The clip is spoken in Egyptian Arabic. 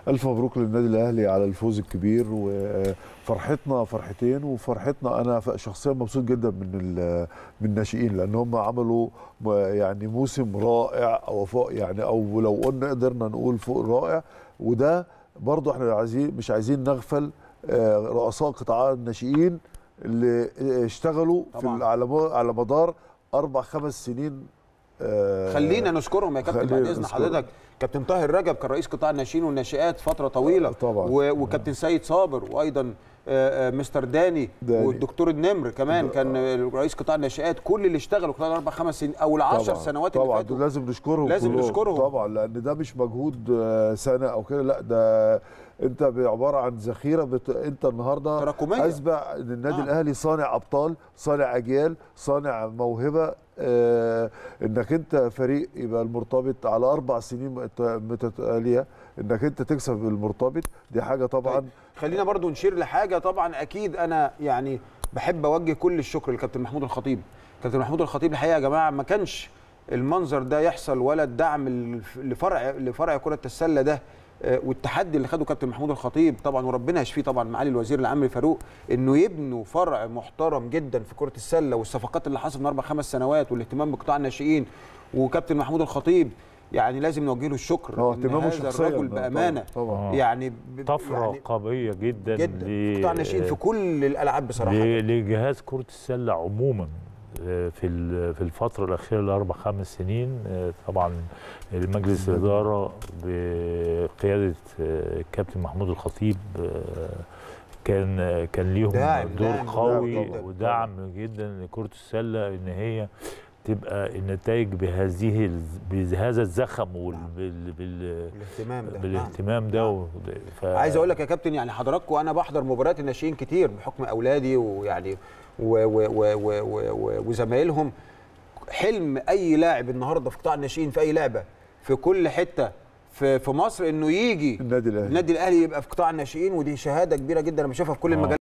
الف مبروك للنادي الاهلي على الفوز الكبير وفرحتنا فرحتين وفرحتنا انا شخصيا مبسوط جدا من ال- من الناشئين لان هم عملوا م- يعني موسم رائع او فوق يعني او لو قلنا قدرنا نقول فوق الرائع وده برضو احنا عايزين مش عايزين نغفل آه، رؤساء قطاع الناشئين اللي اشتغلوا في طبعاً. ال- على م- على مدار اربع خمس سنين آه، خلينا نذكرهم يا كابتن بعد خلينا اذن نذكرهم. حضرتك كابتن طاهر رجب كان رئيس قطاع الناشئين والناشئات فتره طويله طبعاً. و- وكابتن سيد صابر وايضا آه، آه، مستر داني, داني. والدكتور النمر كمان كان آه، رئيس قطاع الناشئات كل اللي اشتغلوا خلال اربع خمس سنين او العشر طبعاً. سنوات طبعا اللي دول فاتوا لازم نشكرهم لازم كلهم. نشكرهم. طبعا لان ده مش مجهود آه، سنه او كده لا ده انت عباره عن ذخيره بت... انت النهارده تراكمية. اسبق ان النادي نعم. الاهلي صانع ابطال صانع اجيال صانع موهبه آه انك انت فريق يبقى المرتبط على اربع سنين مت- متتاليه انك انت تكسب المرتبط دي حاجه طبعا طيب، خلينا برضو نشير لحاجه طبعا اكيد انا يعني بحب اوجه كل الشكر للكابتن محمود الخطيب كابتن محمود الخطيب الحقيقه يا جماعه ما كانش المنظر ده يحصل ولا الدعم الف- لفرع لفرع كره السله ده آه، والتحدي اللي خده كابتن محمود الخطيب طبعا وربنا يشفيه طبعا معالي الوزير العام فاروق انه يبنوا فرع محترم جدا في كره السله والصفقات اللي حصلت من اربع خمس سنوات والاهتمام بقطاع الناشئين وكابتن محمود الخطيب يعني لازم نوجه له الشكر هو إن اهتمامه هذا شخصيا الرجل طبعاً، بامانه طبعا يعني ب- طفره يعني قويه جدا جدا ل- قطاع الناشئين في كل الالعاب بصراحه ل- لجهاز كره السله عموما آه، في ال- في الفتره الاخيره الاربع خمس سنين آه، طبعا مجلس الاداره بقياده آه، الكابتن محمود الخطيب آه، كان آه، كان ليهم داعم- دور داعم- قوي داعم طبعاً. ودعم جدا لكره السله ان هي تبقى النتائج بهذه الز- بهذا الزخم وال- بال- بال- الاهتمام ده نعم. بالاهتمام ده و- ف... عايز اقول لك يا كابتن يعني حضراتكم انا بحضر مباريات الناشئين كتير بحكم اولادي ويعني و و و و و و وزمايلهم حلم اي لاعب النهارده في قطاع الناشئين في اي لعبه في كل حته في في مصر انه يجي النادي الاهلي النادي الاهلي يبقى في قطاع الناشئين ودي شهاده كبيره جدا انا بشوفها في كل آه. المجالات